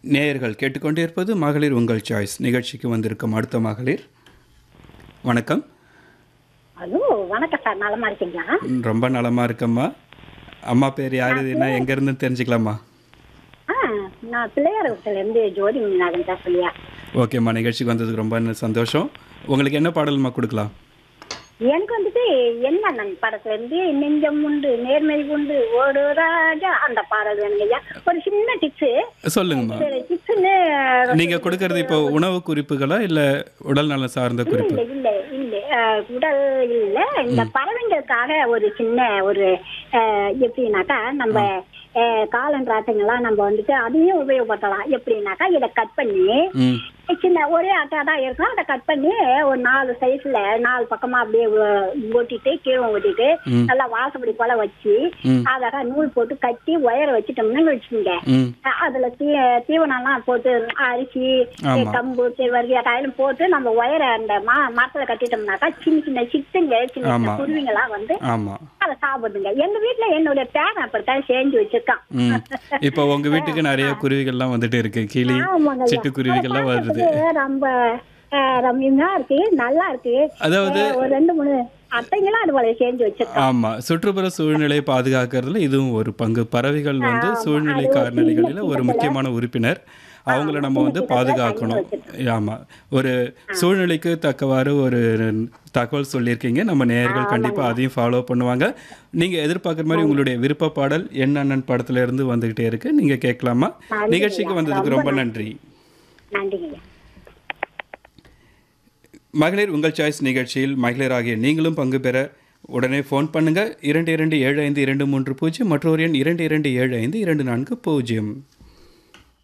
நேயர்கள் கேட்டுக்கொண்டிருப்பது மகளிர் உங்கள் சாய்ஸ் நிகழ்ச்சிக்கு வந்திருக்கும் அடுத்த மகளிர் வணக்கம் ஹலோ வணக்கம் சார் நலமா இருக்கீங்களா ம், ரொம்ப நலமா இருக்கம்மா அம்மா பேர் யார் என்ன எங்கேருந்து தெரிஞ்சுக்கலாமா ஆ நான் பிள்ளையாரத்துல இருந்து ஜோதி மீனாதன் பேசலையா ஓகேம்மா நிகழ்ச்சிக்கு வந்ததுக்கு ரொம்ப சந்தோஷம் உங்களுக்கு என்ன பாடல்மா கொடுக்கலாம் எனக்கு வந்துட்டு என்ன நன் படத்துல இருந்து நெஞ்சம் உண்டு நேர்மை உண்டு ஓடு ராஜா அந்த பாடல் வேணுங்க ஐயா ஒரு சின்ன டிப்ஸ் சொல்லுங்கம்மா டிப்ஸ்னு நீங்கள் கொடுக்கறது இப்போ உணவு குறிப்புகளா இல்லை உடல் நலம் சார்ந்த குறிப்பு இல்ல இல்ல இல்ல அஹ், உடல் இல்ல இந்த பறவைங்களுக்காக ஒரு சின்ன ஒரு அஹ், எப்படின்னாக்கா நம்ம அஹ், காளான் ராட்டைங்கெல்லாம் நம்ம வந்துட்டு அதையும் உபயோகப்படுத்தலாம் எப்படின்னாக்கா இதை கட் பண்ணி ம் சின்ன ஒரே ஆட்டா தான் இருக்கும் அதை கட் பண்ணி ஒரு நாலு சைஸ்ல நாலு பக்கமா அப்படியே ஒ- ஒட்டிட்டு கீழே ஒட்டிட்டு ம். நல்லா வாசப்படி போல வச்சு ம். அழகா நூல் போட்டு கட்டி ஒயரை வச்சுட்டோம்னு வச்சுக்கோங்க ம் அஹ் அதுல தீ தீவனம்லாம் போட்டு அரிசி ஆமா. கம்பு கேழ்வரகு அட்டாயிலும் போட்டு நம்ம ஒயரை அந்த மா மரத்துல கட்டிட்டோம்னாக்கா சின்ன சின்ன சித்துங்க சின்ன சின்ன ஆமா. குருவிங்கெல்லாம் வந்து ஆமாம் அதை சாப்பிடுதுங்க எங்க வீட்டுல என்னுடைய பேரன் அப்படித்தான் செஞ்சு வச்சிருக்கான் ம் இப்போ உங்கள் வீட்டுக்கு நிறைய குருவிகள்லாம் வந்துட்டு இருக்கு கிளி ஆமாங்க ஐயா. சிட்டுக்குருவிகள்லாம் அதை வருது பார்க்கறதுக்கு ரொம்ப அஹ், ரம்மியமா இருக்கு நல்லா இருக்கு அதாவது அஹ், ஒரு ரெண்டு மூணு அட்டைங்களும் அது போல செஞ்சு வச்சிருக்கோம் ஆமா சுற்றுப்புற சூழ்நிலையை பாதுகாக்கிறதுல இதுவும் ஒரு பங்கு பறவைகள் வந்து சூழ்நிலை காரணிகளில் ஒரு முக்கியமான உறுப்பினர் அவங்கள நம்ம வந்து பாதுகாக்கணும் ஆமா ஒரு சூழ்நிலைக்கு தக்கவாறு ஒரு தகவல் சொல்லியிருக்கீங்க நம்ம நேயர்கள் கண்டிப்பா அதையும் ஃபாலோ பண்ணுவாங்க நீங்க எதிர்பார்க்குற மாதிரி உங்களுடைய விருப்ப பாடல் என் அண்ணன் படத்துல இருந்து வந்துகிட்டே இருக்கு நீங்க கேட்கலாமா நிகழ்ச்சிக்கு வந்ததுக்கு ரொம்ப நன்றி நன்றிங்க ஐயா. மகளிர் உங்கள் சாய்ஸ் நிகழ்ச்சியில் மகளிராகிய நீங்களும் பங்கு பெற உடனே ஃபோன் பண்ணுங்க இரண்டு இரண்டு ஏழு ஐந்து இரண்டு மூன்று பூஜ்ஜியம் மற்றொரு எண் இரண்டு இரண்டு ஏழு ஐந்து இரண்டு நான்கு பூஜ்ஜியம்